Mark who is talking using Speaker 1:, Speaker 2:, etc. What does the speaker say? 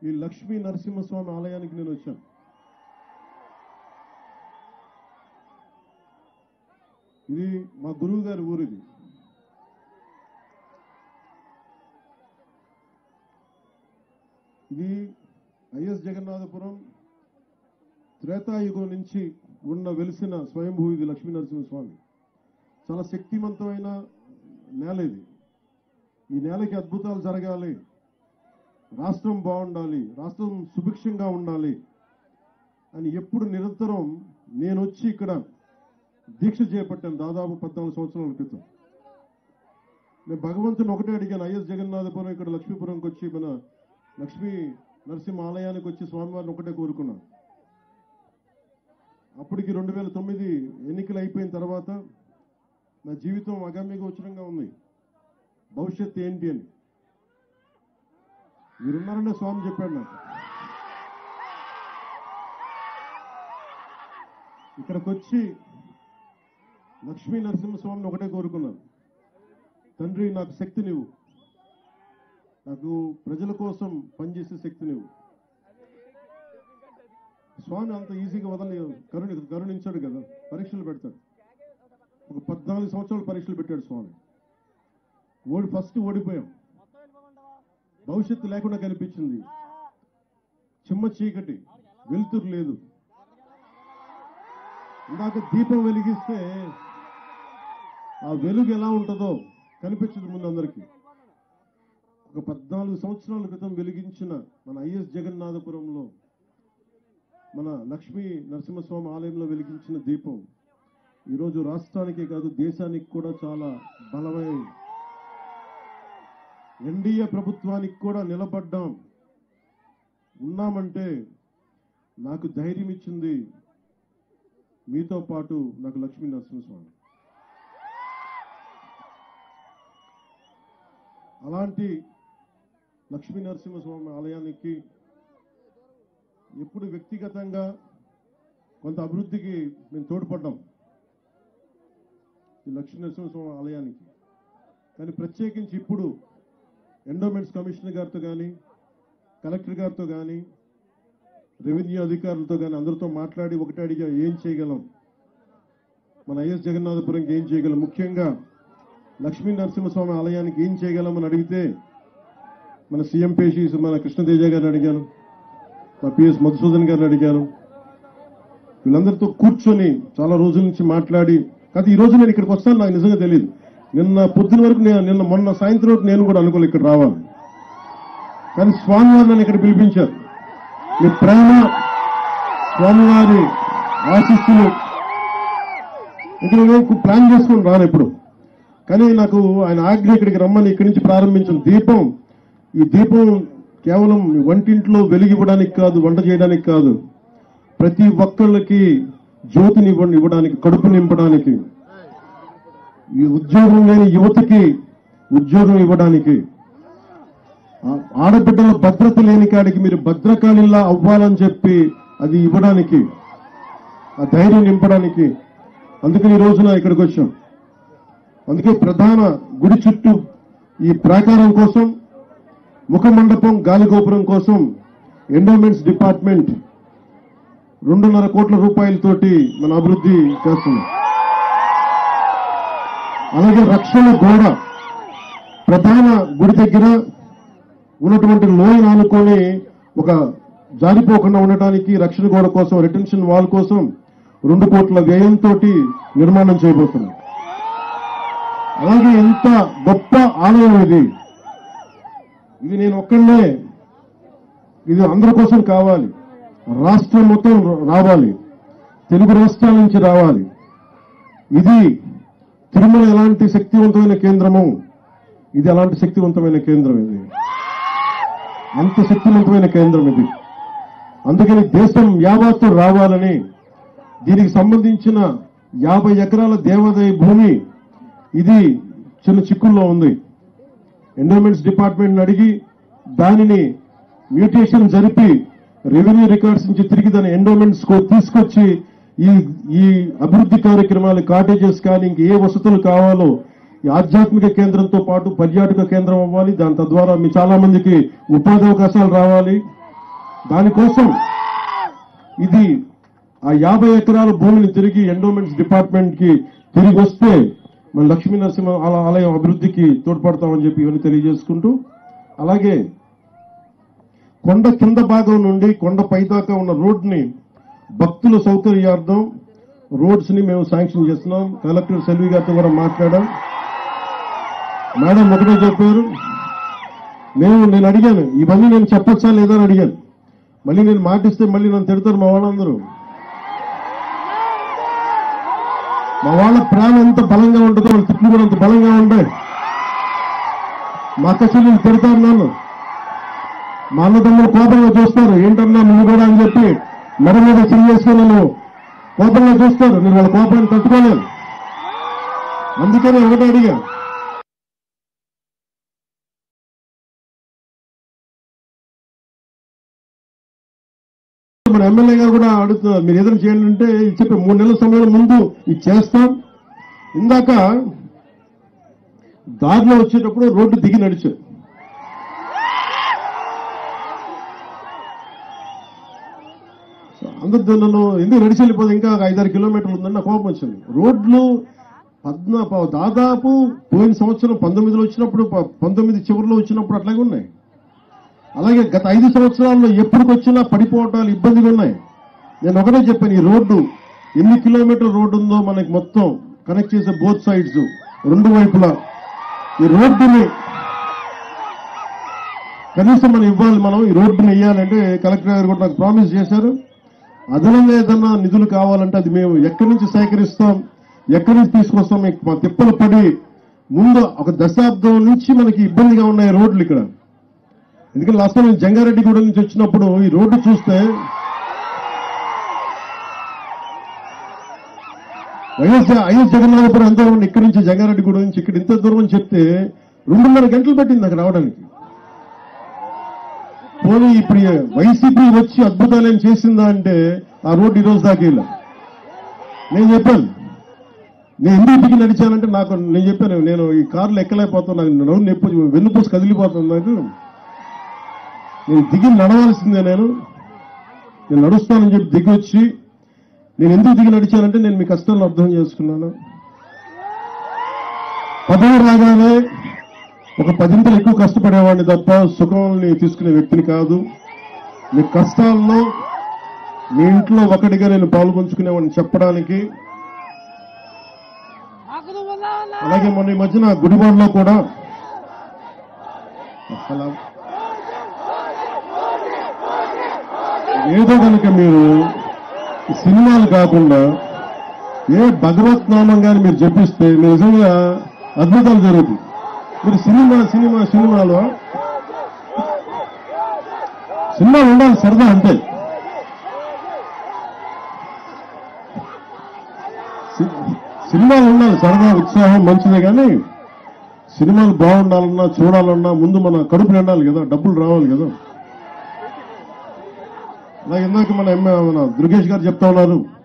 Speaker 1: ఈ లక్ష్మీ నరసింహస్వామి ఆలయానికి నేను వచ్చాను ఇది మా గురువు గారి ఊరు ఇది ఇది ఐఎస్ జగన్నాథపురం త్రేతాయుగం నుంచి ఉన్న వెలిసిన స్వయంభూ ఇది లక్ష్మీ నరసింహస్వామి చాలా శక్తివంతమైన నేల ఇది ఈ నేలకి అద్భుతాలు జరగాలి రాష్ట్రం బాగుండాలి రాష్ట్రం సుభిక్షంగా ఉండాలి అని ఎప్పుడు నిరంతరం నేను వచ్చి ఇక్కడ దీక్ష చేపట్టాను దాదాపు పద్నాలుగు సంవత్సరాల క్రితం నేను భగవంతుని ఒకటే అడిగాను ఐఎస్ జగన్నాథపురం ఇక్కడ లక్ష్మీపురంకి వచ్చి మన లక్ష్మీ నరసింహ ఆలయానికి వచ్చి స్వామివారిని ఒకటే కోరుకున్నాను అప్పటికి రెండు వేల తొమ్మిది ఎన్నికలు అయిపోయిన తర్వాత నా జీవితం అగమ్య గోచరంగా ఉంది భవిష్యత్ ఏంటి అని మీరున్నారనే స్వామి చెప్పాడు నాకు ఇక్కడికి వచ్చి లక్ష్మీ నరసింహస్వామిని ఒకటే కోరుకున్నాను తండ్రి నాకు శక్తి నీవు నాకు ప్రజల కోసం పనిచేసే శక్తి నీవు స్వామి అంత ఈజీగా వదలని కరుణ కరుణించాడు కదా పరీక్షలు పెడతాడు ఒక పద్నాలుగు సంవత్సరాలు పరీక్షలు పెట్టాడు స్వామి ఓడి ఫస్ట్ ఓడిపోయాం భవిష్యత్తు లేకుండా కనిపించింది చిమ్మ చీకటి వెలుతురు లేదు ఇందాక దీపం వెలిగిస్తే ఆ వెలుగు ఎలా ఉంటుందో కనిపించదు ముందు అందరికీ ఒక పద్నాలుగు సంవత్సరాల క్రితం వెలిగించిన మన ఐఎస్ జగన్నాథపురంలో మన లక్ష్మీ నరసింహస్వామి ఆలయంలో వెలిగించిన దీపం ఈరోజు రాష్ట్రానికే కాదు దేశానికి కూడా చాలా బలమైన ఎన్డీఏ ప్రభుత్వానికి కూడా నిలబడ్డాం ఉన్నామంటే నాకు ధైర్యం ఇచ్చింది మీతో పాటు నాకు లక్ష్మీ నరసింహస్వామి అలాంటి లక్ష్మీ నరసింహస్వామి ఆలయానికి ఎప్పుడు వ్యక్తిగతంగా కొంత అభివృద్ధికి మేము తోడ్పడ్డాం ఈ లక్ష్మీ నరసింహస్వామి ఆలయానికి కానీ ప్రత్యేకించి ఇప్పుడు ఎండోమెంట్స్ కమిషనర్ గారితో కానీ కలెక్టర్ గారితో కానీ రెవెన్యూ అధికారులతో కానీ అందరితో మాట్లాడి ఒకటే అడిగా ఏం చేయగలం మన ఐఎస్ జగన్నాథపురంకి ఏం చేయగలం ముఖ్యంగా లక్ష్మీ నరసింహస్వామి ఆలయానికి ఏం చేయగలం అని అడిగితే మన సీఎం పేషి మన కృష్ణతేజ గారిని అడిగాను మా పిఎస్ మధుసూదన్ గారిని అడిగాను వీళ్ళందరితో కూర్చొని చాలా రోజుల నుంచి మాట్లాడి కాదు ఈ రోజు నేను ఇక్కడికి వస్తాను నాకు నిజంగా తెలియదు నిన్న పొద్దున వరకు నేను నిన్న మొన్న సాయంత్రం వరకు నేను కూడా అనుకోలేదు ఇక్కడ రావాలి కానీ స్వామివారు నన్ను ఇక్కడ పిలిపించారు మీ ప్రేమ స్వామివారి ఆశిస్సులు ఇక్కడ నేను ప్లాన్ చేసుకుని రాను ఎప్పుడు కానీ నాకు ఆయన ఆజ్ఞ ఇక్కడికి రమ్మని ఇక్కడి నుంచి ప్రారంభించిన దీపం ఈ దీపం కేవలం వంటింట్లో వెలిగివ్వడానికి కాదు వంట చేయడానికి కాదు ప్రతి ఒక్కళ్ళకి జ్యోతిని ఇవ్వ- ఇవ్వడానికి కడుపు నింపడానికి ఈ ఉద్యోగం లేని యువతకి ఉద్యోగం ఇవ్వడానికి ఆ- ఆడబిడ్డల భద్రత లేని కాడికి మీరు భద్రకాళిలా అవ్వాలని చెప్పి అది ఇవ్వడానికి ఆ ధైర్యం నింపడానికి అందుకని ఈ రోజున ఇక్కడికి వచ్చాం అందుకే ప్రధాన గుడి చుట్టూ ఈ ప్రాకారం కోసం ముఖ మండపం గాలి గోపురం కోసం ఎండోమెంట్స్ డిపార్ట్మెంట్ రెండున్నర కోట్ల రూపాయలతోటి మన అభివృద్ధి చేస్తున్నాం అలాగే రక్షణ గోడ ప్రధాన గుడి దగ్గర ఉన్నటువంటి లోయను ఆనుకొని ఒక జారిపోకుండా ఉండటానికి రక్షణ గోడ కోసం రిటెన్షన్ వాల్ కోసం రెండు కోట్ల వ్యయంతో నిర్మాణం చేయబోతున్నాం అలాగే ఎంత గొప్ప ఆలయం ఇది ఇది నేను ఒక్కడే ఇది అందరి కోసం కావాలి రాష్ట్రం మొత్తం రావాలి తెలుగు రాష్ట్రాల నుంచి రావాలి ఇది తిరుమల ఎలాంటి శక్తివంతమైన కేంద్రము ఇది ఎలాంటి శక్తివంతమైన కేంద్రం ఇది అంత శక్తివంతమైన కేంద్రం ఇది అందుకని దేశం యావత్తు రావాలని దీనికి సంబంధించిన యాభై ఎకరాల దేవాదాయ భూమి ఇది చిన్న చిక్కుల్లో ఉంది ఎండోమెంట్స్ డిపార్ట్మెంట్ అడిగి దానిని మ్యూటేషన్ జరిపి రెవెన్యూ రికార్డ్స్ నుంచి తిరిగి దాని ఎండోమెంట్స్ తీసుకొచ్చి ఈ ఈ అభివృద్ధి కార్యక్రమాలు కాటేజెస్ కానీ ఇంక ఏ వసతులు కావాలో ఈ ఆధ్యాత్మిక కేంద్రంతో పాటు పర్యాటక కేంద్రం అవ్వాలి దాని తద్వారా మీ చాలా మందికి ఉపాధి అవకాశాలు రావాలి దానికోసం ఇది ఆ యాభై ఎకరాల భూమిని తిరిగి ఎండోమెంట్స్ డిపార్ట్మెంట్ కి తిరిగి వస్తే మన లక్ష్మీ నరసింహ ఆల- ఆలయం అభివృద్ధికి తోడ్పడతామని చెప్పి ఇవన్నీ తెలియజేసుకుంటూ అలాగే కొండ కింద భాగం నుండి కొండ పైదాకా ఉన్న రోడ్ని భక్తుల సౌకర్యార్థం రోడ్స్ ని మేము శాంక్షన్ చేస్తున్నాం కలెక్టర్ సెల్వి గారితో కూడా మాట్లాడాం మేడం ఒకటే చెప్పారు మేము నేను అడిగాను ఇవన్నీ నేను చెప్పొచ్చా లేదా అని అడిగాను మళ్ళీ నేను మాటిస్తే మళ్ళీ నన్ను తిడతారు మా వాళ్ళందరూ మా వాళ్ళ ప్రేమ ఎంత బలంగా ఉంటుందో వాళ్ళ తిట్లు కూడా అంత బలంగా ఉంటాయి మా అక్క చెల్లెలు తిడతారు నన్ను మా అన్నదమ్ములు కోపంగా చూస్తారు ఏంటన్నా నువ్వు కూడా అని చెప్పి మెడ మీద చెయ్యేసుకుని నన్ను కోపంగా చూస్తారు నేను వాళ్ళ కోపాన్ని తట్టుకోలేను అందుకనే ఒకటే అడిగా మన ఎమ్మెల్యే గారు కూడా అడుగుతున్నారు మీరు ఏదైనా చేయాలి అంటే చెప్పి మూడు నెలల సమయం ముందు ఇది చేస్తాం ఇందాక దారిలో వచ్చేటప్పుడు రోడ్డు దిగి నడిచారు అందరు నన్ను ఎందుకు నడిచి వెళ్ళిపోతే ఇంకా ఒక ఐదారు కిలోమీటర్లు ఉందని నాకు కోపం వచ్చింది రోడ్లు పద్నా ప- దాదాపు పోయిన సంవత్సరం పంతొమ్మిదిలో వచ్చినప్పుడు ప- పంతొమ్మిది చివరిలో వచ్చినప్పుడు అట్లాగే ఉన్నాయి అలాగే గత ఐదు సంవత్సరాల్లో ఎప్పటికొచ్చినా పడిపోవటాలు ఇబ్బందిగా ఉన్నాయి నేను ఒకటే చెప్పాను ఈ రోడ్డు ఎన్ని కిలోమీటర్ రోడ్డు ఉందో మనకి మొత్తం కనెక్ట్ చేసే బోత్ సైడ్స్ రెండు వైపులా ఈ రోడ్డుని కనీసం మనం ఇవ్వాలి మనం ఈ రోడ్డుని వేయాలంటే కలెక్టర్ గారు కూడా నాకు ప్రామిస్ చేశారు అదనంగా ఏదన్నా నిధులు కావాలంటే అది మేము ఎక్కడి నుంచి సేకరిస్తాం ఎక్కడి నుంచి తీసుకొస్తాం మీకు మా తిప్పలు పడి ముందు ఒక దశాబ్దం నుంచి మనకి ఇబ్బందిగా ఉన్నాయి రోడ్లు ఇక్కడ ఎందుకంటే లాస్ట్ టైం నేను జంగారెడ్డిగూడ నుంచి వచ్చినప్పుడు ఈ రోడ్డు చూస్తే వైఎస్ ఐఎస్ జగన్నాథపురం అంతా ఉంది ఇక్కడి నుంచి జంగారెడ్డిగూడ నుంచి ఇక్కడ ఇంత దూరం అని చెప్తే రెండున్నర గంటలు పట్టింది అక్కడ రావడానికి పోనీ ఇప్పుడు ఈ వైసీపీ వచ్చి అద్భుతాలు ఏం చేసిందా అంటే ఆ రోడ్డు ఈ రోజు దాకా ఇలా నేను చెప్పాను నేను ఎందుకు దిగి నడిచానంటే నాకు నేను చెప్పాను నేను ఈ కార్లు ఎక్కలేకపోతాను నాకు నవ్వు నొప్పి వెన్నుపూసి కదిలిపోతుంది నాకు నేను దిగి నడవాల్సిందే నేను నేను నడుస్తానని చెప్పి దిగి వచ్చి నేను ఎందుకు దిగి నడిచానంటే నేను మీ కష్టాలను అర్థం చేసుకున్నాను పదవి రాగానే ఒక పదింతలు ఎక్కువ కష్టపడేవాడిని తప్ప సుఖాన్ని తీసుకునే వ్యక్తిని కాదు మీ కష్టాల్లో మీ ఇంట్లో ఒకటిగా నేను పాల్గొంచుకునేవాడిని చెప్పడానికి అలాగే మొన్న ఈ మధ్యన గుడివాడలో కూడా అలా ఏదో కనుక మీరు ఈ సినిమాలు కాకుండా ఏ భగవత్ నామం కానీ మీరు జపిస్తే మీరు నిజంగా అద్భుతాలు జరుగుతాయి మీరు సినిమా సినిమా సినిమాలో సినిమా ఉండాలి సరదా అంతే సి- సినిమాలు ఉండాలి సరదా ఉత్సాహం మంచిదే కానీ సినిమాలు బాగుండాలన్నా చూడాలన్నా ముందు మన కడుపు నిండాలి కదా డబ్బులు రావాలి కదా అలాగే ఇందాక మన ఎమ్మె మన దుర్గేష్ గారు చెప్తా ఉన్నారు